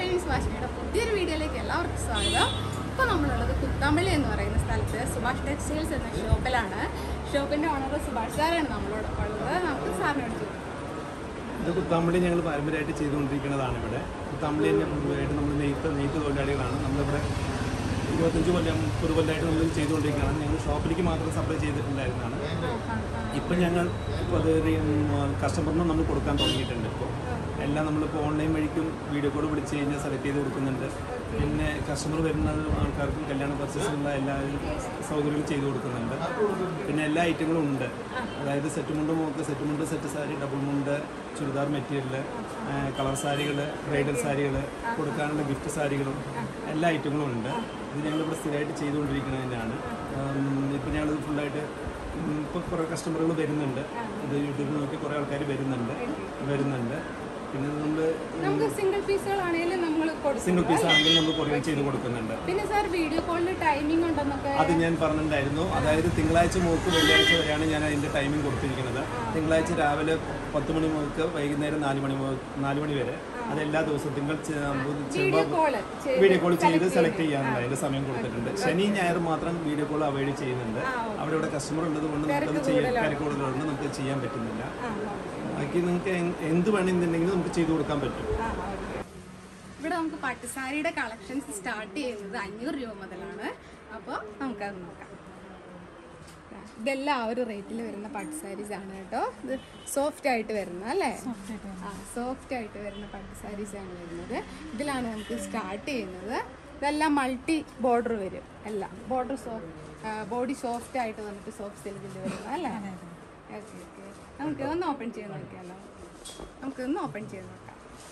Friends വാഷിനിയുടെ പുതിയൊരു വീഡിയോയിലേക്ക് എല്ലാവർക്കും സ്വാഗതം ഇപ്പോൾ നമ്മളുള്ളത് കുത്തമ്പള്ളി എന്ന് പറയുന്ന സ്ഥലത്ത് സുഭാഷ് ടെക്സ്റ്റൈൽസ് എന്ന ഷോപ്പിലാണ് ഷോപ്പിന്റെ ഓണർ സുഭാഷ് സാറാണ് നമ്മളോട് ഉള്ളത് നമുക്ക് സാറിനോട് ചോദിക്കാം ഇത് കുത്താമ്പള്ളി ഞങ്ങൾ പാരമ്പര്യമായിട്ട് ചെയ്തുകൊണ്ടിരിക്കുന്നതാണ് ഇവിടെ കുത്താമ്പള്ളി തന്നെ പൊതുവായിട്ട് നമ്മൾ നെയ്ത്ത് നെയ്ത്ത് തൊഴിലാളികളാണ് നമ്മളിവിടെ ഇരുപത്തഞ്ച് കൊല്ലം മുപ്പത് കൊല്ലമായിട്ട് നമ്മൾ ഇത് ചെയ്തുകൊണ്ടിരിക്കുകയാണ് ഞങ്ങൾ ഷോപ്പിലേക്ക് മാത്രം സപ്ലൈ ചെയ്തിട്ടുണ്ടായിരുന്നതാണ് ഇപ്പം ഞങ്ങൾ ഇപ്പോൾ അത് കസ്റ്റമറിനും നമ്മൾ കൊടുക്കാൻ തുടങ്ങിയിട്ടുണ്ട് ഇപ്പോൾ എല്ലാം നമ്മളിപ്പോൾ ഓൺലൈൻ വഴിക്കും വീഡിയോ കോൾ വിളിച്ച് കഴിഞ്ഞാൽ സെലക്ട് ചെയ്ത് കൊടുക്കുന്നുണ്ട് പിന്നെ കസ്റ്റമർ വരുന്ന ആൾക്കാർക്കും കല്യാണ പർച്ചേസിനുള്ള എല്ലാ സൗകര്യങ്ങളും ചെയ്തു കൊടുക്കുന്നുണ്ട് പിന്നെ എല്ലാ ഐറ്റങ്ങളും ഉണ്ട് അതായത് സെറ്റ് മുണ്ട് നോക്ക് സെറ്റ് മുണ്ട് സെറ്റ് സാരി ഡബിൾ മുണ്ട് ചുരിദാർ മെറ്റീരിയൽ കളർ സാരികൾ ബ്രൈഡൽ സാരികൾ കൊടുക്കാനുള്ള ഗിഫ്റ്റ് സാരികളും എല്ലാ ഐറ്റങ്ങളും ഉണ്ട് ഇത് ഞങ്ങളിവിടെ സ്ഥിരമായിട്ട് ചെയ്തുകൊണ്ടിരിക്കുന്നത് തന്നെയാണ് ഇപ്പം ഞങ്ങളിത് ഫുള്ളായിട്ട് ഇപ്പോൾ കുറേ കസ്റ്റമറുകൾ വരുന്നുണ്ട് ഇത് യൂട്യൂബിൽ നോക്കി കുറേ ആൾക്കാർ വരുന്നുണ്ട് വരുന്നുണ്ട് പിന്നെ നമ്മൾ നമുക്ക് സിംഗിൾ പീസുകളാണെങ്കിലും നമ്മൾ കൊടുക്കും സിംഗിൾ പീസ് ആണെങ്കിൽ നമ്മൾ കൊറിയർ ചെയ്ത് കൊടുക്കുന്നുണ്ട് പിന്നെ സാർ വീഡിയോ കോളിൽ ടൈമിംഗ് ഉണ്ടെന്നൊക്കെ അത് ഞാൻ പറഞ്ഞിട്ടുണ്ടായിരുന്നു അതായത് തിങ്കളാഴ്ച മുതൽ വെള്ളിയാഴ്ച വരെയാണ് ഞാൻ അതിൻ്റെ ടൈമിംഗ് കൊടുത്തിരിക്കുന്നത് തിങ്കളാഴ്ച രാവിലെ പത്ത് മണി മുതൽ വൈകുന്നേരം നാല് മണി മുതൽ നാല് മണി വരെ അത് എല്ലാ ദിവസവും തിങ്കൾ ചെ- ബുധ- വീഡിയോ ചൊവ്വ കോള് വീഡിയോ കോൾ ചെയ്ത് സെലക്ട് ചെയ്യാനുള്ള അതിന്റെ സമയം കൊടുത്തിട്ടുണ്ട് ശനി ഞായർ മാത്രം വീഡിയോ കോൾ അവോയ്ഡ് ചെയ്യുന്നുണ്ട് അവിടെ ഇവിടെ കസ്റ്റമർ ഉള്ളത് കൊണ്ട് നമുക്കത് ചെയ്യാൻ തിരക്ക് കൂടുതലുണ്ട് നമുക്ക് ചെയ്യാൻ പറ്റുന്നില്ല ബാക്കി നിങ്ങൾക്ക് എൻ- എന്ത് വേണമെന്നുണ്ടെങ്കിലും നമുക്ക് ചെയ്തു കൊടുക്കാൻ പറ്റും ഇവിടെ നമുക്ക് പട്ടുസാരിയുടെ കളക്ഷൻസ് സ്റ്റാർട്ട് ചെയ്യുന്നത് അഞ്ഞൂറ് രൂപ മുതലാണ് അപ്പോൾ നമുക്കത് നോക്കാം ഇതെല്ലാം ആ ഒരു റേറ്റിൽ വരുന്ന പട്ട് സാരീസ് ആണ് കേട്ടോ ഇത് സോഫ്റ്റ് ആയിട്ട് വരുന്ന അല്ലേ ആ സോഫ്റ്റ് ആയിട്ട് വരുന്ന പട്ട് സാരീസ് ആണ് വരുന്നത് ഇതിലാണ് നമുക്ക് സ്റ്റാർട്ട് ചെയ്യുന്നത് ഇതെല്ലാം മൾട്ടി ബോർഡർ വരും എല്ലാം ബോർഡർ സോഫ്റ്റ് ബോഡി സോഫ്റ്റ് ആയിട്ട് വന്നിട്ട് സോഫ്റ്റ് സിൽക്കിൽ വരുന്നത് അല്ലേ ഓക്കെ ഓക്കെ നമുക്ക് ഒന്ന് ഓപ്പൺ ചെയ്ത് നോക്കിയാലോ നമുക്ക് ഒന്ന് ഓപ്പൺ ചെയ്ത് നോക്കാം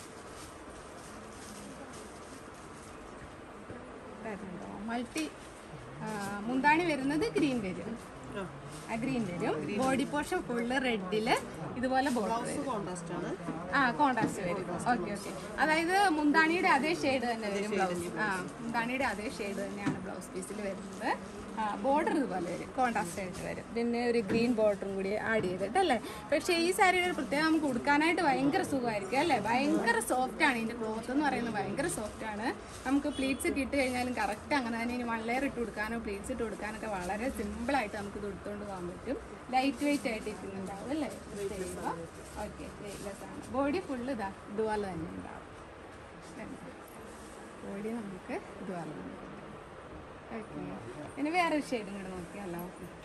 മൾട്ടി മുന്താണി വരുന്നത് ഗ്രീൻ വരും ആ ഗ്രീൻ വരും ബോഡി പോർഷൻ ഫുള്ള് റെഡില് ഇതുപോലെ ബോർഡർ ആ കോൺട്രാസ്റ്റ് വരും ഓക്കെ ഓക്കെ അതായത് മുന്താണിയുടെ അതേ ഷെയ്ഡ് തന്നെ വരും ബ്ലൗസ് ആ മുന്താണിയുടെ അതേ ഷെയ്ഡ് തന്നെയാണ് ബ്ലൗസ് പീസിൽ വരുന്നത് ബോർഡർ ഇതുപോലെ വരും കോൺട്രാസ്റ്റ് ആയിട്ട് വരും പിന്നെ ഒരു ഗ്രീൻ ബോർഡറും കൂടി ആഡ് ചെയ്തിട്ട് അല്ലേ പക്ഷേ ഈ സാരിയുടെ ഒരു പ്രത്യേകം നമുക്ക് ഉടുക്കാനായിട്ട് ഭയങ്കര സുഖമായിരിക്കും അല്ലേ ഭയങ്കര സോഫ്റ്റ് ആണ് ഇതിന്റെ ക്ലോത്ത് എന്ന് പറയുന്നത് ഭയങ്കര സോഫ്റ്റ് ആണ് നമുക്ക് പ്ലീറ്റ്സ് ഒക്കെ ഇട്ട് കഴിഞ്ഞാലും കറക്റ്റ് അങ്ങനെ തന്നെ ഇനി വൺ ലെയർ ഇട്ട് കൊടുക്കാനോ പ്ലീറ്റ്സ് ഇട്ട് കൊടുക്കാനൊക്കെ വളരെ സിമ്പിൾ ആയിട്ട് നമുക്ക് ഇത് എടുത്തുകൊണ്ട് പോകാൻ പറ്റും ലൈറ്റ് വെയിറ്റ് ആയിട്ട് ഇരിക്കുന്നുണ്ടാവും അല്ലേ ഓക്കെ വെയിറ്റ്ലെസ് ആണ് ബോഡി ഫുള്ള് ഇതാ ഇതുപോലെ തന്നെ ഉണ്ടാവും ബോഡി നമുക്ക് ഇതുപോലെ തന്നെ ഓക്കെ പിന്നെ വേറൊരു ഷെയ്ഡും കൂടെ നോക്കിയാലോ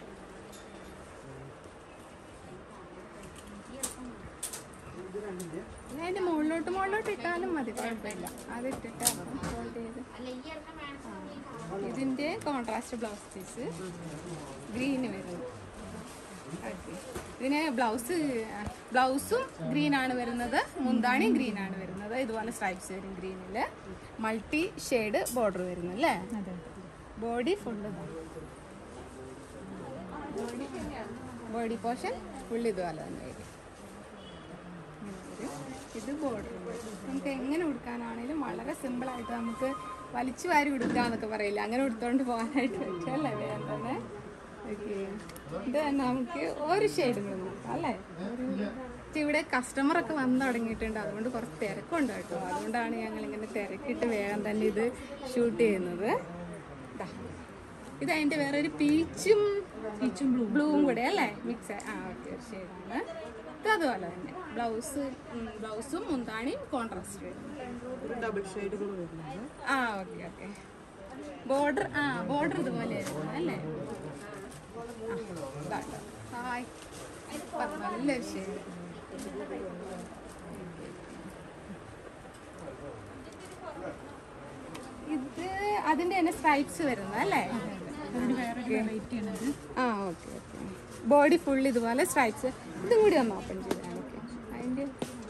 പിന്നെ അതിന്റെ മുകളിലോട്ട് മുകളിലോട്ട് ഇട്ടാലും മതി കുഴപ്പമില്ല അത് ഇട്ടിട്ട് ഫോൾഡ് ചെയ്ത് ആ. ഇതിന്റെ കോൺട്രാസ്റ്റ് ബ്ലൗസ് പീസ് ഗ്രീന് വരുന്നു ഓക്കെ ഇതിന് ബ്ലൗസ് ബ്ലൗസും ഗ്രീൻ ആണ് വരുന്നത് മുന്താണി ഗ്രീൻ ആണ് വരുന്നത് ഇതുപോലെ സ്ട്രൈപ്സ് വരും ഗ്രീനിൽ മൾട്ടി ഷെയ്ഡ് ബോർഡർ വരുന്നു അല്ലേ body full body portion full ഇതുപോലെ തന്നെ വരും ഇങ്ങനെ വരും. ഇത് ബോർഡർ നമുക്ക് എങ്ങനെ ഉടുക്കാനാണെങ്കിലും വളരെ സിമ്പിൾ ആയിട്ട് നമുക്ക് വലിച്ചു വാരി ഉടുക്കാന്നൊക്കെ പറയില്ല അങ്ങനെ ഉടുത്തോണ്ട് പോകാനായിട്ട് പറ്റും അല്ലേ വേഗം തന്നെ ഓക്കെ ഇത് തന്നെ നമുക്ക് ഒരു ഷെയ്ഡും നോക്കാം അല്ലേ ഒരു ഇത് ഇവിടെ കസ്റ്റമർ ഒക്കെ വന്നു തുടങ്ങിയിട്ടുണ്ട് അതുകൊണ്ട് കുറച്ച് തിരക്കുണ്ട് കേട്ടോ അതുകൊണ്ടാണ് ഞങ്ങൾ ഇങ്ങനെ തിരക്കിട്ട് വേഗം തന്നെ ഇത് ഷൂട്ട് ചെയ്യുന്നത് ദാ. ഇത് അതിന്റെ വേറെ ഒരു പീച്ചും പീച്ചും ബ്ലൂ ബ്ലൂവും കൂടെ അല്ലേ മിക്സ് ആ ഓക്കെ ഒരു ഷെയ്ഡാണ് ഇത് അതുപോലെ തന്നെ ബ്ലൗസ് ബ്ലൗസും മുന്താണിയും കോൺട്രാസ്റ്റ് വരുന്നു ഡബിൾ ഷെയ്ഡ് കൂടെ വരുന്നത് ആ ഓക്കെ ഓക്കെ ബോർഡർ ആ ബോർഡർ ഇതുപോലെ വരുന്നു അല്ലേ ആ, ഇതാട്ടോ. ഹായ് ഇപ്പം നല്ലൊരു ഷെയ്ഡ് ഇത് അതിന്റെ തന്നെ സ്ട്രൈപ്സ് വരുന്നത് അല്ലേ ആ ഓക്കെ ഓക്കെ ബോഡി ഫുൾ ഇതുപോലെ സ്ട്രൈപ്സ് ഇതും കൂടി ഒന്ന് ഓപ്പൺ ചെയ്ത് കാണിക്കാം അതിന്റെ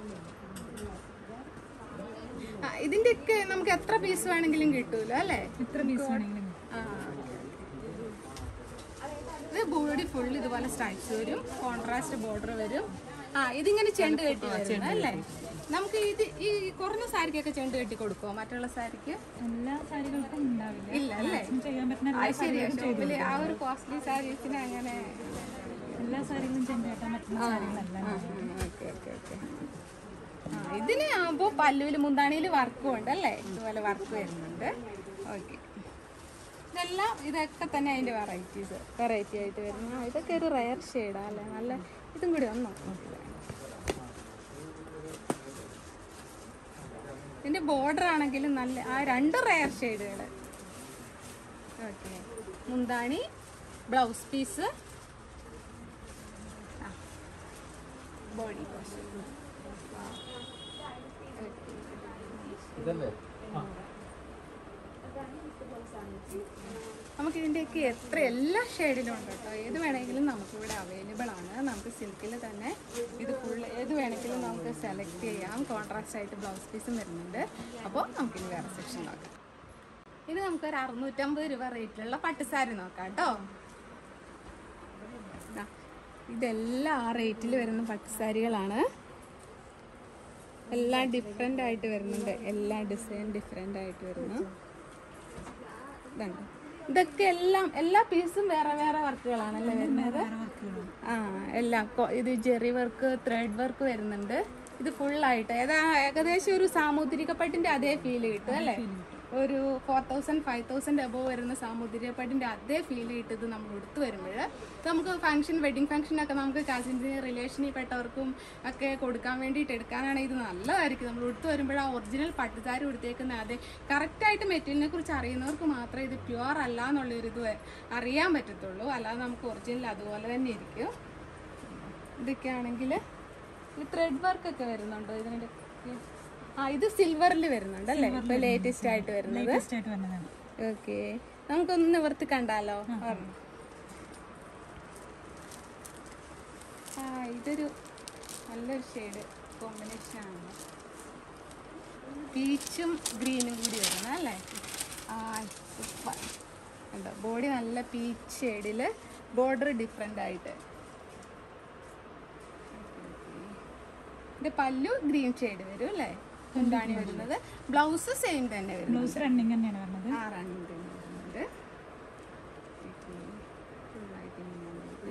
ആ ഇതിന്റെ ഒക്കെ നമുക്ക് എത്ര പീസ് വേണമെങ്കിലും കിട്ടൂലോ അല്ലേ എത്ര പീസ് വേണമെങ്കിലും ഇത് ബോഡി ഫുൾ ഇതുപോലെ സ്ട്രൈപ്സ് വരും കോൺട്രാസ്റ്റ് ബോർഡർ വരും ആ ഇതിങ്ങനെ ചെണ്ട് കെട്ടി വരുന്നത് അല്ലേ നമുക്ക് ഇത് ഈ കുറഞ്ഞ സാരിക്കൊക്കെ ചെണ്ട് കെട്ടി കൊടുക്കുമോ മറ്റുള്ള സാരിക്ക് എല്ലാ സാരികൾക്കും ഉണ്ടാവില്ല ഇല്ല അല്ലേ ചെയ്യാൻ പറ്റുന്ന അത് ശരിയാ ഷോപ്പില് ആ ഒരു കോസ്റ്റ്ലി സാരീസിന് അങ്ങനെ എല്ലാ സാരികളും ചെഞ്ചേട്ടാൻ പറ്റുന്ന സാരികളല്ല ഓക്കെ ഓക്കെ ഓക്കെ ആ ഇതിന് ആകുമ്പോൾ പല്ലുവിൽ മുന്താണിയിൽ വർക്കും ഉണ്ട് അല്ലേ ഇതുപോലെ വർക്ക് വരുന്നുണ്ട് ഓക്കെ ഇതെല്ലാം ഇതൊക്കെ തന്നെ അതിൻ്റെ വെറൈറ്റീസ് വെറൈറ്റി ആയിട്ട് വരുന്ന ആ, ഇതൊക്കെ ഒരു റയർ ഷെയ്ഡാ അല്ലേ നല്ല ഇതും കൂടി ഒന്ന് നോക്കിയത് ഇതിൻ്റെ ബോർഡർ ആണെങ്കിലും നല്ല ആ രണ്ട് റയർ ഷെയ്ഡുകൾ ഓക്കെ മുന്താണി ബ്ലൗസ് പീസ് ബോഡി പോഷൻ ഇതല്ലേ നമുക്ക് ഇതിൻ്റെയൊക്കെ എത്ര എല്ലാ ഷെയ്ഡിലും ഉണ്ട് കേട്ടോ ഏത് വേണമെങ്കിലും നമുക്ക് ഇവിടെ അവൈലബിൾ ആണ് നമുക്ക് സിൽക്കിൽ തന്നെ ഇത് ഫുൾ ഏത് വേണമെങ്കിലും നമുക്ക് സെലക്ട് ചെയ്യാം കോൺട്രാസ്റ്റ് ആയിട്ട് ബ്ലൗസ് പീസും വരുന്നുണ്ട് അപ്പോൾ നമുക്കിനി വേറെ സെക്ഷൻ നോക്കാം ഇത് നമുക്കൊരു അറുന്നൂറ്റമ്പത് രൂപ റേറ്റിലുള്ള പട്ടുസാരി നോക്കാം കേട്ടോ ദാ, ഇതെല്ലാം ആ റേറ്റിൽ വരുന്ന പട്ടുസാരികളാണ് എല്ലാം ഡിഫറെൻ്റ് ആയിട്ട് വരുന്നുണ്ട് എല്ലാ ഡിസൈൻ ഡിഫറെൻ്റ് ആയിട്ട് വരുന്നു ഇതുണ്ട് ഇതൊക്കെ എല്ലാം എല്ലാ പീസും വേറെ വേറെ വർക്കുകളാണല്ലേ വരുന്നത് ആ എല്ലാം കൊ- ഇത് ജെറി വർക്ക് ത്രെഡ് വർക്ക് വരുന്നുണ്ട് ഇത് ഫുള്ളായിട്ട് ഏതാ ഏകദേശം ഒരു സാമുദ്രിക പട്ടിന്റെ അതേ ഫീൽ കിട്ടും അല്ലേ ഒരു four thousand five thousand above വരുന്ന സാമുദ്രിക പട്ടിന്റെ അതേ ഫീൽ കിട്ടുന്നത് നമ്മൾ എടുത്തു വരുമ്പോൾ നമുക്ക് ഫംഗ്ഷൻ വെഡിങ് ഫംഗ്ഷനൊക്കെ നമുക്ക് കസിൻസിന് റിലേഷനിൽ പെട്ടവർക്കും ഒക്കെ കൊടുക്കാൻ വേണ്ടിയിട്ട് എടുക്കാനാണെങ്കിൽ ഇത് നല്ലതായിരിക്കും നമ്മൾ എടുത്തു വരുമ്പോൾ ആ ഒറിജിനൽ പട്ടുസാരി കൊടുത്തേക്കുന്ന അതെ കറക്റ്റായിട്ട് മെറ്റീരിയലിനെ കുറിച്ച് അറിയുന്നവർക്ക് മാത്രമേ ഇത് പ്യുവർ അല്ല എന്നുള്ളൊരു ഇത് അറിയാൻ പറ്റത്തുള്ളൂ അല്ലാതെ നമുക്ക് ഒറിജിനൽ അതുപോലെ തന്നെ ഇരിക്കും ഇതൊക്കെ ആണെങ്കിൽ ഈ ത്രെഡ് വർക്ക് ഒക്കെ വരുന്നുണ്ടോ ഇതിൻ്റെ ആ ഇത് സിൽവറിൽ വരുന്നുണ്ട് അല്ലേ ഇപ്പൊ ലേറ്റസ്റ്റ് ആയിട്ട് വരുന്നത് ലേറ്റസ്റ്റ് ആയിട്ട് വരുന്നതാണ് ഓക്കെ നമുക്കൊന്ന് നിവർത്തി കണ്ടാലോ ഒരെണ്ണം. ആ ഇതൊരു നല്ലൊരു ഷെയ്ഡ് കോമ്പിനേഷൻ ആണ് പീച്ചും ഗ്രീനും കൂടി വരുന്നത് അല്ലേ ആ സൂപ്പർ കണ്ടോ ബോഡി നല്ല പീച്ച് ഷെയ്ഡിൽ ബോർഡർ ഡിഫറെൻ്റ് ആയിട്ട് ഇത് പല്ലു ഗ്രീൻ ഷെയ്ഡ് വരും അല്ലേ എന്താണ് വരുന്നത് ബ്ലൗസ് സെയിം തന്നെ വരും ബ്ലൗസ് റണ്ണിങ് തന്നെയാണ് വരുന്നത് ആ റണ്ണിങ് തന്നെ വരുന്നുണ്ട് ഫുള്ളായിട്ട് ഇങ്ങനെ വന്നിട്ട്.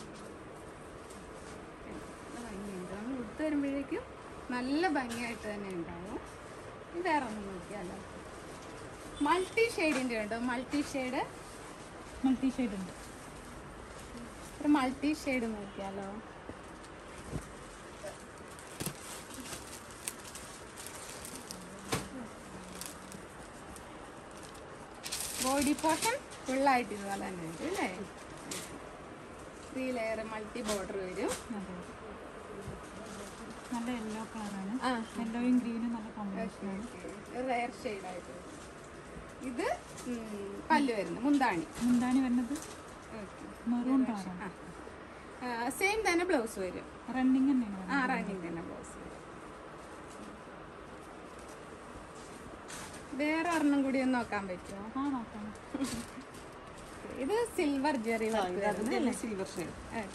നല്ല ഭംഗിയുണ്ട് നമ്മൾ ഉടുത്ത് വരുമ്പോഴേക്കും നല്ല ഭംഗിയായിട്ട് തന്നെ ഉണ്ടാവും ഇത് വേറെ ഒന്നും നോക്കിയാലോ മൾട്ടി ഷെയ്ഡിൻ്റെ ഉണ്ടോ മൾട്ടി ഷെയ്ഡ് മൾട്ടി ഷെയ്ഡ് ഉണ്ട് ഒരു മൾട്ടി ഷെയ്ഡ് നോക്കിയാലോ ബോഡി പോർഷൻ ഫുള്ളായിട്ട് ഇതുപോലെ തന്നെ വരും അല്ലേ ത്രീ ലെയർ മൾട്ടി ബോർഡർ വരും അതെ നല്ല യെല്ലോ കളറാണ് ആ യെല്ലോയും ഗ്രീനും നല്ല കോമ്പിനേഷനാണ് റയർ ഷെയ്ഡായിട്ട് വരും ഇത് ഉം, പല്ല് വരുന്നു മുന്താണി മുന്താണി വരുന്നത് ഓക്കെ മെറൂൺ കളറാണ് സെയിം തന്നെ ബ്ലൗസ് വരും റണ്ണിങ് തന്നെയാണ് വരുന്നത് ആ റണ്ണിങ് തന്നെ ബ്ലൗസ് വരും വേറെ ഒരെണ്ണം കൂടി ഒന്ന് നോക്കാൻ പറ്റുമോ ആ നോക്കാം ഇത് silver zari work silver shade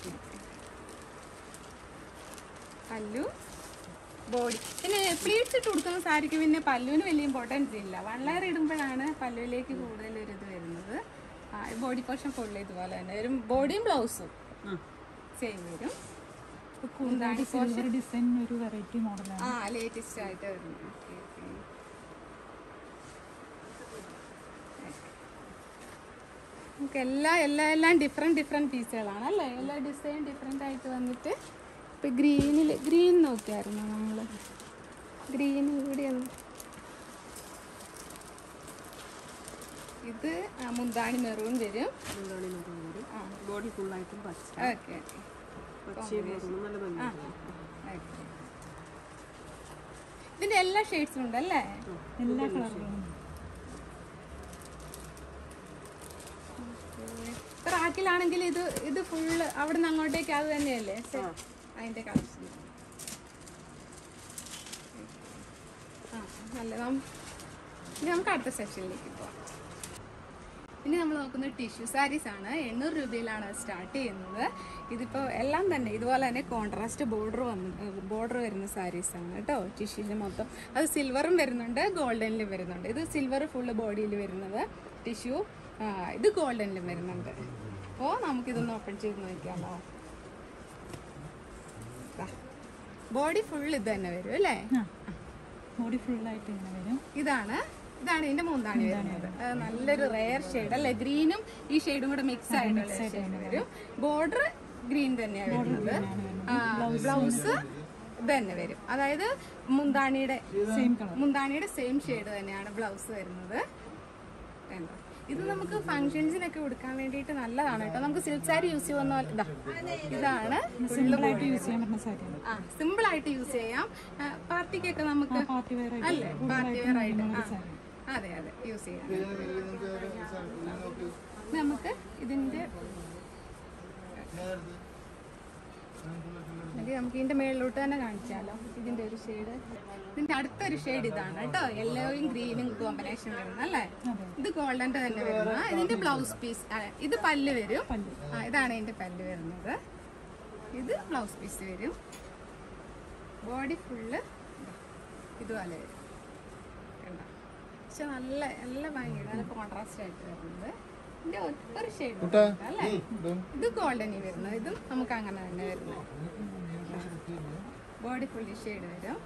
pallu body പിന്നെ പ്ലീറ്റ്സ് ഇട്ട് കൊടുക്കുന്ന സാരിക്ക് പിന്നെ പല്ലുവിന് വലിയ ഇമ്പോർട്ടൻസ് ഇല്ല വൺ ലെയർ ഇടുമ്പോഴാണ് പല്ലുവിലേക്ക് കൂടുതൽ ഒരു ഇത് വരുന്നത് ആ ബോഡി പോർഷൻ ഫുള്ള് ഇതുപോലെ തന്നെ വരും ബോഡിയും ബ്ലൗസും സെയിം വരും കൂടുതലായിട്ട് സിൽവർ ഡിസൈൻ ഒരു വെറൈറ്റി മോഡലാണ് ആ ലേറ്റസ്റ്റ് ആയിട്ട് വരുന്നു ഓക്കെ ഓക്കെ നമുക്ക് എല്ലാ എല്ലാ എല്ലാം ഡിഫറെൻറ്റ് ഡിഫറെൻറ്റ് പീസുകളാണ് അല്ലേ എല്ലാ ഡിസൈൻ ഡിഫറെൻ്റ് ആയിട്ട് വന്നിട്ട് ഇപ്പം ഗ്രീനിൽ ഗ്രീൻ നോക്കിയായിരുന്നു നമ്മൾ ഗ്രീൻ കൂടി ഒന്ന് ഇത് ആ, മുന്താണി മെറൂൺ വരും ആ ബോഡി ഫുള്ളായിട്ടും പച്ച ഓക്കെ ഓക്കെ പച്ചയും മെറൂണും നല്ല ഭംഗിയാണ് ഓക്കെ ഇതിൻ്റെ എല്ലാ ഷെയ്ഡ്സും ഉണ്ടല്ലേ എല്ലാ കളറുകളും റാക്കിലാണെങ്കിൽ ഇത് ഇത് ഫുള്ള് അവിടെ നിന്ന് അങ്ങോട്ടേക്ക് അത് തന്നെയല്ലേ സെ- അതിന്റെ കളക്ഷൻ ആ നല്ല നം- ഇനി നമുക്ക് അടുത്ത സെക്ഷനിലേക്ക് പോവാം ഇനി നമ്മൾ നോക്കുന്നത് ടിഷ്യൂ സാരീസ് ആണ് എണ്ണൂറ് രൂപയിലാണ് സ്റ്റാർട്ട് ചെയ്യുന്നത് ഇതിപ്പോൾ എല്ലാം തന്നെ ഇതുപോലെ തന്നെ കോൺട്രാസ്റ്റ് ബോർഡർ വന്ന് ബോർഡർ വരുന്ന സാരീസ് ആണ് കേട്ടോ ടിഷ്യൂല് മൊത്തം അത് സിൽവറും വരുന്നുണ്ട് ഗോൾഡനിലും വരുന്നുണ്ട് ഇത് സിൽവർ ഫുള്ള് ബോഡിയിൽ വരുന്നത് ടിഷ്യൂ ഇത് ഗോൾഡനിലും വരുന്നുണ്ട് അപ്പോൾ നമുക്കിതൊന്ന് ഓപ്പൺ ചെയ്ത് നോക്കിയാലോ ദാ. ബോഡി ഫുൾ ഇത് തന്നെ വരും അല്ലേ ആ ബോഡി ഫുള്ളായിട്ട് ഇങ്ങനെ വരും ഇതാണ് ഇതാണ് ഇതിന്റെ മൂന്നാണി വരുന്നത് അത് നല്ലൊരു റെയർ ഷെയ്ഡ് അല്ലെ ഗ്രീനും ഈ ഷെയ്ഡും കൂടെ മിക്സ് ആയിട്ടുള്ള ഷെയ്ഡ് വരും ബോർഡർ ഗ്രീൻ തന്നെയാണ് വരുന്നത് ബ്ലൗസ് ഇത് തന്നെ വരും അതായത് മുന്താണിയുടെ സെയിം കളർ മുന്താണിയുടെ സെയിം ഷെയ്ഡ് തന്നെയാണ് ബ്ലൗസ് വരുന്നത് കണ്ടോ? ഇത് നമുക്ക് ഫംഗ്ഷൻസിനൊക്കെ കൊടുക്കാൻ വേണ്ടിയിട്ട് നല്ലതാണ് കേട്ടോ നമുക്ക് സിൽക്ക് സാരി യൂസ് ചെയ്യുന്ന പോലെ ഇതാ ഇതാണ് സിമ്പിളായിട്ട് യൂസ് ചെയ്യാൻ പറ്റുന്ന സാരിയാണ് ആ സിമ്പിൾ ആയിട്ട് യൂസ് ചെയ്യാം ആ, പാർട്ടിക്കൊക്കെ നമുക്ക് പാർട്ടി വെയർ അല്ലേ പാർട്ടി വെയർ ആയിട്ട് ആ. അതെ അതെ യൂസ് ചെയ്യാം നമുക്ക് ഇതിന്റെ ഇത് നമുക്ക് ഇതിന്റെ മേളിലോട്ട് തന്നെ കാണിച്ചാലോ ഇതിന്റെ ഒരു ഷെയ്ഡ് ഇതിന്റെ അടുത്തൊരു ഷെയ്ഡ് ഇതാണ് കേട്ടോ യെല്ലോയും ഗ്രീനും കോമ്പിനേഷൻ വരുന്ന അല്ലേ ഇത് ഗോൾഡന്റെ തന്നെ വരുന്ന ഇതിന്റെ ബ്ലൗസ് പീസ് ഇത് പല്ല് വരും ആ ഇതാണ് ഇതിന്റെ പല്ല് വരുന്നത് ഇത് ബ്ലൗസ് പീസ് വരും ബോഡി ഫുള്ള് ഇതുപോലെ വരും കണ്ടോ പക്ഷെ നല്ല നല്ല ഭംഗിയാണ് നല്ല കോൺട്രാസ്റ്റ് ആയിട്ട് വരുന്നത് ഇതിന്റെ ഒരു- ഒരു ഷെയ്ഡ് അല്ലേ ഇത് ഗോൾഡനി വരുന്നത് ഇതും നമുക്ക് അങ്ങനെ തന്നെ വരുന്നത് ബോഡി ഫുള്ളി ഷെയ്ഡ് വരും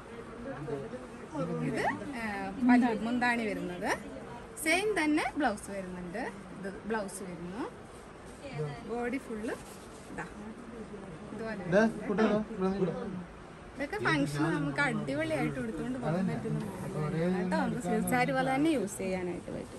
ഇത് ആ, പല്ല് മുന്താണി വരുന്നത് സെയിം തന്നെ ബ്ലൗസ് വരുന്നുണ്ട് ഇത് ബ്ലൗസ് വരുന്നു ബോഡി ഫുള്ള് ഇതാ ഇതുപോലെ വരും. ഇതൊക്കെ ഫംഗ്ഷൻ നമുക്ക് അടിപൊളിയായിട്ട് എടുത്തുകൊണ്ട് പോകാൻ പറ്റുന്ന മോഡലാണ് കേട്ടോ നമുക്ക് സിൽക്ക് സാരി പോലെ തന്നെ യൂസ് ചെയ്യാനായിട്ട് പറ്റും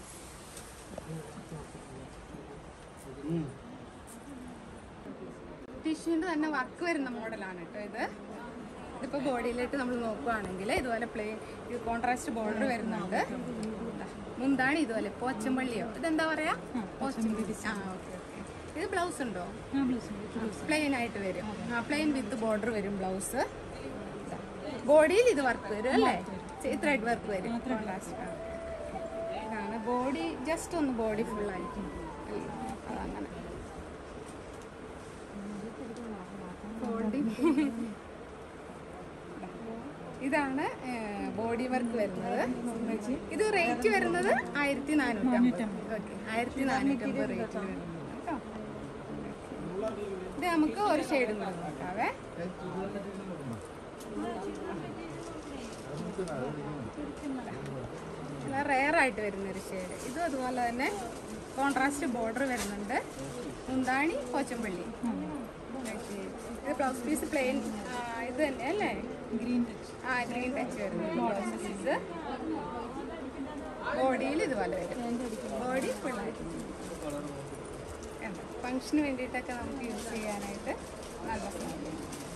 ടിഷ്യൂന്റെ തന്നെ വർക്ക് വരുന്ന മോഡലാണ് കേട്ടോ ഇത് ഇതിപ്പോ ബോഡിയിലിട്ട് നമ്മൾ നോക്കുവാണെങ്കിൽ ഇതുപോലെ പ്ലേ കോൺട്രാസ്റ്റ് ബോർഡർ വരുന്നുണ്ട് ദാ, മുന്താണി ഇതുപോലെ പോച്ചമ്പള്ളിയോ ഇതെന്താ പറയാ പോച്ചമ്പള്ളി ആ ഓക്കെ ഓക്കെ ഇത് ബ്ലൗസ് ഉണ്ടോ ആ ബ്ലൗസ് പ്ലെയിൻ ആയിട്ട് വരും ആ പ്ലെയിൻ വിത്ത് ബോർഡർ വരും ബ്ലൗസ് ബോഡിയിൽ ഇത് വർക്ക് വരും അല്ലേ ത്രെഡ് വർക്ക് വരും Contrast. ആ. ഇതാണ് ബോഡി ജസ്റ്റ് ഒന്ന് ബോഡി ഫുൾ ആയിരിക്കും അതങ്ങനെ ബോഡി ഇതാണ് ബോഡി വർക്ക് വരുന്നത് ഇത് റേറ്റ് വരുന്നത് ആയിരത്തി നാനൂറ്റി ഓക്കെ ആയിരത്തി നാനൂറ്റമ്പത് റേറ്റ് വരുന്നത് കേട്ടോ ഇത് നമുക്ക് ഒരു ഷെയ്ഡും കൂടെ നോക്കാവേ റെയർ ആയിട്ട് വരുന്ന ഒരു ഷെയ്ഡ് ഇതും അതുപോലെ തന്നെ കോൺട്രാസ്റ്റ് ബോർഡർ വരുന്നുണ്ട് മുന്താണി പോച്ചമ്പള്ളി Okay. ഇത് ബ്ലൗസ് പീസ് പ്ലെയിൻ ഇത് തന്നെ അല്ലേ ഗ്രീൻ ടച്ച് ആ ഗ്രീൻ ടച്ച് വരുന്നത് ബ്ലൗസ് പീസ് ബോഡിയിൽ ഇതുപോലെ വരും ബോഡി ഫുള്ളായിട്ട് എന്താ ഫങ്ഷന് വേണ്ടിയിട്ടൊക്കെ നമുക്ക് യൂസ് ചെയ്യാനായിട്ട് നല്ല സാരിയാണ്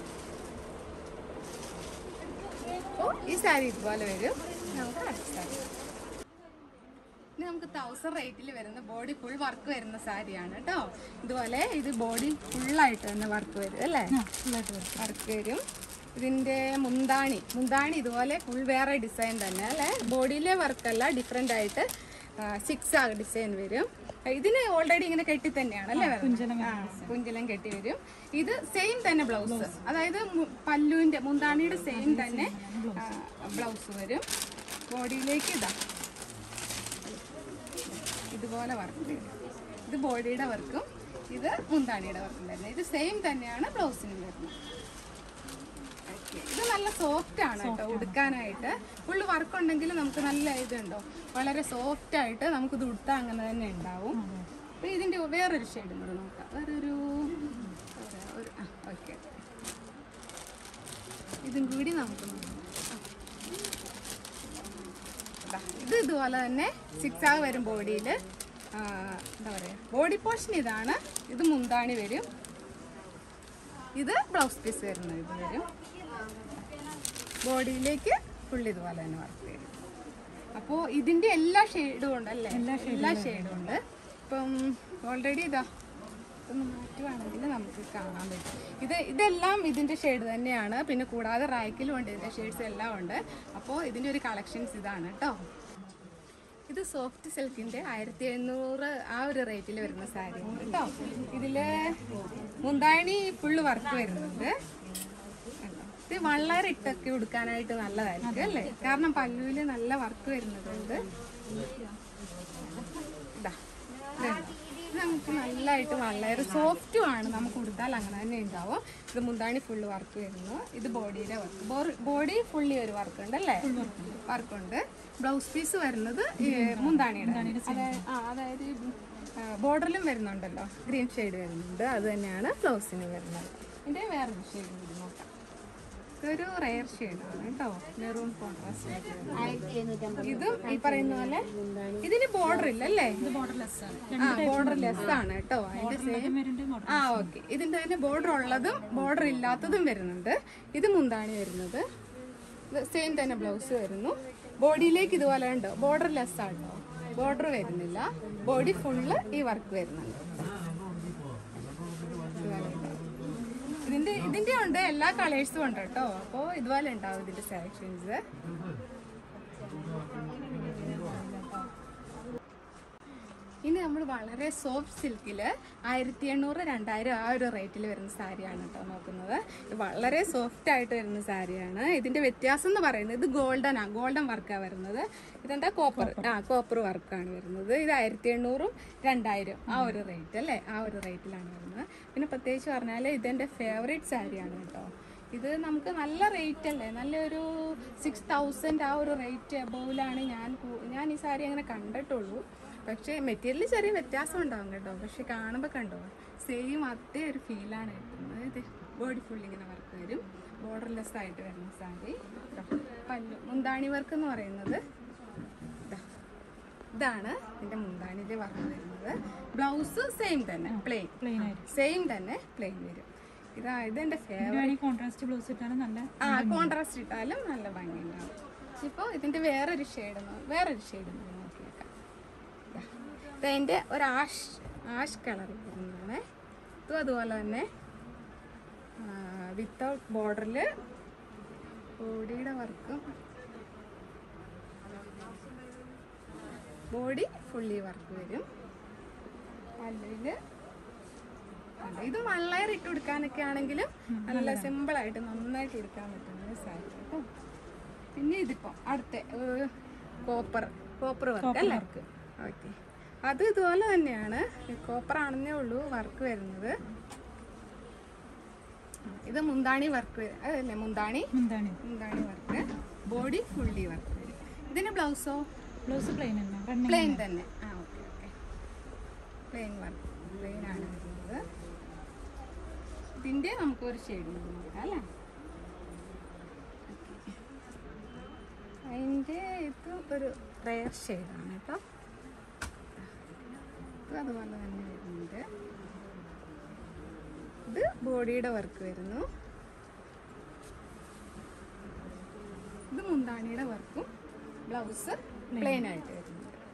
അപ്പോൾ ഈ സാരി ഇതുപോലെ വരും നമുക്ക് അടുത്ത സാരി ഇനി നമുക്ക് തൗസൻഡ് റേറ്റിൽ വരുന്ന ബോഡി ഫുൾ വർക്ക് വരുന്ന സാരിയാണ് കേട്ടോ ഇതുപോലെ ഇത് ബോഡി ഫുള്ളായിട്ട് തന്നെ വർക്ക് വരും അല്ലേ ഫുള്ളായിട്ട് വരും വർക്ക് വരും ഇതിന്റെ മുന്താണി മുന്താണി ഇതുപോലെ ഫുൾ വേറെ ഡിസൈൻ തന്നെ അല്ലേ ബോഡിയിലെ വർക്കല്ല ഡിഫറെൻ്റ് ആയിട്ട് സിക്സ് ആ ഡിസൈൻ വരും ഇതിന് ഓൾറെഡി ഇങ്ങനെ കെട്ടി തന്നെയാണ് അല്ലേ വരുന്നത്? ആ, കുഞ്ചലം കെട്ടി വരും ഇത് സെയിം തന്നെ ബ്ലൗസ് അതായത് മു- പല്ലുവിന്റെ മുന്താണിയുടെ സെയിം തന്നെ ബ്ലൗസ് വരും ബോഡിയിലേക്ക് ഇതാ ഇതുപോലെ വർക്ക് വരും ഇത് ബോഡിയുടെ വർക്കും ഇത് മുന്താണിയുടെ വർക്കും വരുന്നത് ഇത് സെയിം തന്നെയാണ് ബ്ലൗസിനും വരുന്നത് Okay. ഇത് നല്ല സോഫ്റ്റ് ആണ് കേട്ടോ ഉടുക്കാനായിട്ട് ഫുള്ള് വർക്ക് ഉണ്ടെങ്കിൽ നമുക്ക് നല്ല ഇതുണ്ടോ വളരെ സോഫ്റ്റ് ആയിട്ട് നമുക്കിത് ഉടുത്താൽ അങ്ങനെ തന്നെ ഉണ്ടാവും അപ്പൊ ഇതിന്റെ വേറൊരു ഷെയ്ഡും കൂടെ നോക്കാം വേറൊരു ഒരു- ഒരു ഓക്കെ ഇതും കൂടി നമുക്ക് നോക്കാം ആ. ദാ, ഇത് ഇതുപോലെ തന്നെ സിക്സ് ആഗ് വരും ബോഡിയിൽ എന്താ പറയുക ബോഡി പോർഷൻ ഇതാണ് ഇത് മുന്താണി വരും ഇത് ബ്ലൗസ് പീസ് വരുന്നത് ഇത് വരും ബോഡിയിലേക്ക് ഫുൾ ഇതുപോലെ തന്നെ വർക്ക് വരും അപ്പോൾ ഇതിന്റെ എല്ലാ ഷെയ്ഡും ഉണ്ട് അല്ലേ എല്ലാ ഷെയ്ഡും ഉണ്ട് ഇപ്പം ഓൾറെഡി ഇതാ ഇതൊന്ന് മാറ്റുവാണെങ്കിൽ നമുക്ക് കാണാൻ പറ്റും ഇത് ഇതെല്ലാം ഇതിന്റെ ഷെയ്ഡ് തന്നെയാണ് പിന്നെ കൂടാതെ റാക്കിലും ഉണ്ട് ഇതിന്റെ ഷെയ്ഡ്സ് എല്ലാം ഉണ്ട് അപ്പോൾ ഇതിന്റെ ഒരു കളക്ഷൻസ് ഇതാണ് കേട്ടോ ഇത് സോഫ്റ്റ് സിൽക്കിന്റെ ആയിരത്തി എഴുന്നൂറ് ആ ഒരു റേറ്റിൽ വരുന്ന സാരിയാണ് കേട്ടോ ഇതില് മുന്താണി ഫുള്ള് വർക്ക് വരുന്നുണ്ട് കണ്ടോ? ഇത് വളരെ ഇട്ടൊക്കെ ഉടുക്കാനായിട്ട് നല്ലതായിരിക്കും അല്ലേ കാരണം പല്ലുവില് നല്ല വർക്ക് വരുന്നതുകൊണ്ട് ഇതാ ഇത് ഇത് നമുക്ക് നല്ലതായിട്ട് വളരെ സോഫ്റ്റും ആണ് നമുക്ക് ഉടുത്താൽ അങ്ങനെ തന്നെ ഉണ്ടാവും ഇത് മുന്താണി ഫുള്ള് വർക്ക് വരുന്നു ഇത് ബോഡിയുടെ വർക്ക് ബോഡി ഫുള്ളി ഒരു വർക്ക് ഉണ്ട് അല്ലേ വർക്കുണ്ട് ബ്ലൗസ് പീസ് വരുന്നത് ഈ മുന്താണിയുടെ അതായത് ആ അതായത് ബോർഡറിലും വരുന്നുണ്ടല്ലോ ഗ്രീൻ ഷെയ്ഡ് വരുന്നുണ്ട് അത് തന്നെയാണ് ബ്ലൗസിന് വരുന്നത് ഇതിൻ്റെ വേറൊരു ഷെയ്ഡ് കൂടി നോക്കാം ഇതൊരു റയർ ഷെയ്ഡാണ് കേട്ടോ മെറൂൺ കോൺട്രാസ്റ്റ് ഇതും ഈ പറയുന്ന പോലെ ഇതിന് ബോർഡർ ഇല്ല അല്ലേ ഇത് ബോർഡർ ലെസ് ആണ് ആ ബോർഡർ ലെസ് ആണ് കേട്ടോ അതിന്റെ സെയിം വരുന്നുണ്ട് ബോർഡർ ആ ഓക്കെ ഇതിന്റെ തന്നെ ബോർഡർ ഉള്ളതും ബോർഡർ ഇല്ലാത്തതും വരുന്നുണ്ട് ഇത് മുന്താണി വരുന്നത് സെയിം തന്നെ ബ്ലൗസ് വരുന്നു ബോഡിയിലേക്ക് ഇതുപോലെ ഉണ്ട് ബോർഡർ ലെസ് ആട്ടോ ബോർഡർ വരുന്നില്ല ബോഡി ഫുള്ള് ഈ വർക്ക് വരുന്നുണ്ട് ഇതുപോലെ ഉണ്ടാവും. ഇതിന്റെ ഇതിന്റെ ഉണ്ട് എല്ലാ കളേഴ്സും ഉണ്ട് കേട്ടോ അപ്പോൾ ഇതുപോലെ ഉണ്ടാവും ഇതിന്റെ സെലക്ഷൻസ് ഇനി നമ്മൾ വളരെ സോഫ്റ്റ് സിൽക്കിൽ ആയിരത്തി എണ്ണൂറ് രണ്ടായിരം ആ ഒരു റേറ്റിൽ വരുന്ന സാരിയാണ് കേട്ടോ നോക്കുന്നത് ഇത് വളരെ സോഫ്റ്റ് ആയിട്ട് വരുന്ന സാരിയാണ് ഇതിന്റെ വ്യത്യാസം എന്ന് പറയുന്നത് ഇത് ഗോൾഡൻ ആ ഗോൾഡൻ വർക്കാണ് വരുന്നത് ഇതെന്താ കോപ്പർ ആ കോപ്പർ വർക്കാണ് വരുന്നത് ഇത് ആയിരത്തി എണ്ണൂറും രണ്ടായിരം ആ ഒരു റേറ്റ് അല്ലേ ആ ഒരു റേറ്റിലാണ് വരുന്നത് പിന്നെ പ്രത്യേകിച്ച് പറഞ്ഞാൽ ഇതെൻ്റെ ഫേവറേറ്റ് സാരിയാണ് കേട്ടോ ഇത് നമുക്ക് നല്ല റേറ്റ് അല്ലേ നല്ലൊരു സിക്സ് തൗസൻഡ് ആ ഒരു റേറ്റ് എബോവിലാണ് ഞാൻ കൂ- ഞാൻ ഈ സാരി അങ്ങനെ കണ്ടിട്ടുള്ളൂ പക്ഷേ മെറ്റീരിയൽ ചെറിയ വ്യത്യാസം ഉണ്ടാവും കേട്ടോ പക്ഷെ കാണുമ്പോൾ കണ്ടോ സെയിം അതേ ഒരു ഫീലാണ് കിട്ടുന്നത് ഇത് ബോഡി ഫുൾ ഇങ്ങനെ വർക്ക് വരും ബോർഡർലെസ് ആയിട്ട് വരുന്ന സാരി ദാ, പല്ലു മുന്താണി വർക്ക് എന്ന് പറയുന്നത് ദാ, ഇതാണ് ഇതിന്റെ മുന്താണിയിലെ വർക്ക് വരുന്നത് ബ്ലൗസ് സെയിം തന്നെ പ്ലെയിൻ പ്ലെയിൻ ആയിരിക്കും സെയിം തന്നെ പ്ലെയിൻ വരും ഇതാ ഇതെന്റെ ഫേവറേറ്റ് ഇതിന് വേണമെങ്കിൽ കോൺട്രാസ്റ്റ് ബ്ലൗസ് ഇട്ടാലും നല്ല ആ കോൺട്രാസ്റ്റ് ഇട്ടാലും നല്ല ഭംഗിയുണ്ടാവും ഇപ്പോൾ ഇതിന്റെ വേറൊരു ഷെയ്ഡ് വേറൊരു ഷെയ്ഡ് നോക്കിയേക്കാം ദാ. ഇത് അതിന്റെ ഒരു ആഷ് ആഷ് കളർ വരുന്നതാണ് ഇതും അതുപോലെ തന്നെ വിത്തൗട്ട് ബോർഡറിൽ ബോഡിയുടെ വർക്കും ബോഡി ഫുള്ളി വർക്ക് വരും അല്ലെങ്കിൽ അതെ, ഇത് വള്ളയർ ഇട്ട് കൊടുക്കാനൊക്കെ ആണെങ്കിലും നല്ല സിമ്പിൾ ആയിട്ട് നന്നായിട്ട് എടുക്കാൻ പറ്റുന്ന ഒരു സാരി കേട്ടോ പിന്നെ ഇതിപ്പോ അടുത്ത കോപ്പർ കോപ്പർ വർക്ക് അല്ലേ ഓക്കെ അത് ഇതുപോലെ തന്നെയാണ് കോപ്പർ ആണെന്നേ ഉള്ളൂ വർക്ക് വരുന്നത് ആ, ഇത് മുന്താണി വർക്ക് അതല്ലേ മുന്താണി എന്താണ് മുന്താണി വർക്ക് ബോഡി ഫുള്ളി വർക്ക് വരും ഇതിന് ബ്ലൗസോ ബ്ലൗസ് പ്ലെയിൻ തന്നെ റണ്ണിങ് പ്ലെയിൻ തന്നെ ആ okay okay plain work plain ആണ് വരുന്നത് ഇതിന്റെ നമുക്കൊരു ഷെയ്ഡ് നോക്കാം അല്ലേ അതിൻ്റെ ഇത് ഒരു റയർ ഷെയ്ഡാണ് കേട്ടോ ഇത് അതുപോലെ തന്നെ വരുന്നുണ്ട് ഇത് ബോഡിയുടെ വർക്ക് വരുന്നു ഇത് മുന്താണിയുടെ വർക്കും ബ്ലൗസ് പ്ലെയിൻ ആയിട്ട് വരുന്നുണ്ട്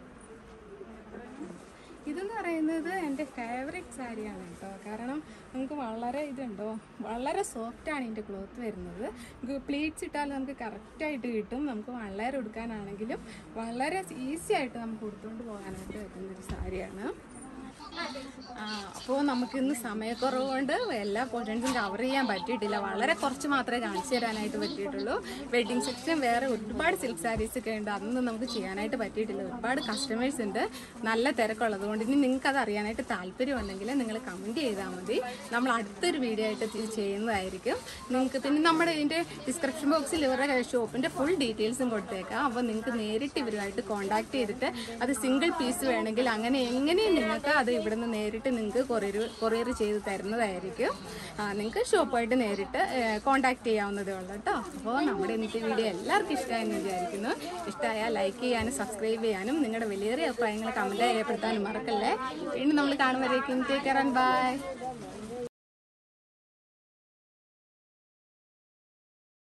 ഇതെന്ന് പറയുന്നത് എൻ്റെ ഫേവറേറ്റ് സാരിയാണ് കേട്ടോ കാരണം നമുക്ക് വളരെ ഇതുണ്ടോ വളരെ സോഫ്റ്റാണ് ഇതിൻ്റെ ക്ലോത്ത് വരുന്നത് നമുക്ക് പ്ലീറ്റ്സ് ഇട്ടാൽ നമുക്ക് കറക്റ്റായിട്ട് കിട്ടും നമുക്ക് വളരെ ഉടുക്കാനാണെങ്കിലും വളരെ ഈസി ആയിട്ട് നമുക്ക് ഉടുത്തുകൊണ്ട് പോകാനായിട്ട് പറ്റുന്നൊരു സാരിയാണ് അപ്പോൾ നമുക്ക് ഇന്ന് സമയക്കുറവ് കൊണ്ട് എല്ലാ പോർഷൻസും കവർ ചെയ്യാൻ പറ്റിയിട്ടില്ല വളരെ കുറച്ച് മാത്രമേ കാണിച്ചു തരാനായിട്ട് പറ്റിയിട്ടുള്ളൂ വെഡിങ് സെക്ഷൻ വേറെ ഒരുപാട് സിൽക്ക് സാരീസ് ഒക്കെ ഉണ്ട് അതൊന്നും നമുക്ക് ചെയ്യാനായിട്ട് പറ്റിയിട്ടില്ല ഒരുപാട് കസ്റ്റമേഴ്സ് ഉണ്ട് നല്ല തിരക്കുള്ളത് കൊണ്ട് ഇനി നിങ്ങൾക്ക് അത് അറിയാനായിട്ട് താല്പര്യമുണ്ടെങ്കിൽ നിങ്ങൾ കമൻറ്റ് ചെയ്താൽ മതി നമ്മൾ അടുത്തൊരു വീഡിയോ ആയിട്ട് ഇത് ചെയ്യുന്നതായിരിക്കും നിങ്ങൾക്ക് പിന്നെ നമ്മുടെ ഇതിൻ്റെ ഡിസ്ക്രിപ്ഷൻ ബോക്സിൽ ഇവരുടെ ഷോപ്പിൻ്റെ ഫുൾ ഡീറ്റെയിൽസും കൊടുത്തേക്കാം അപ്പോൾ നിങ്ങൾക്ക് നേരിട്ട് ഇവരുമായിട്ട് കോൺടാക്ട് ചെയ്തിട്ട് അത് സിംഗിൾ പീസ് വേണമെങ്കിൽ അങ്ങനെ എങ്ങനെയും നിങ്ങൾക്ക് അത് ഇവിടുന്ന് നേരിട്ട് നിങ്ങൾക്ക് കൊറിയർ കൊറിയർ ചെയ്ത് തരുന്നതായിരിക്കും ആ, നിങ്ങൾക്ക് ഷോപ്പുമായിട്ട് നേരിട്ട് കോൺടാക്ട് ചെയ്യാവുന്നതേ ഉള്ളൂ കേട്ടോ അപ്പോൾ നമ്മുടെ ഇന്നത്തെ വീഡിയോ എല്ലാവർക്കും ഇഷ്ടമായെന്ന് വിചാരിക്കുന്നു ഇഷ്ടമായാൽ ലൈക്ക് ചെയ്യാനും സബ്സ്ക്രൈബ് ചെയ്യാനും നിങ്ങളുടെ വലിയേറിയ അഭിപ്രായങ്ങൾ കമൻറ്റ് രേഖപ്പെടുത്താനും മറക്കല്ലേ വീണ്ടും നമ്മൾ കാണുമ്പോഴേക്കും ടേക്ക് കെയർ ആൻഡ് ബൈ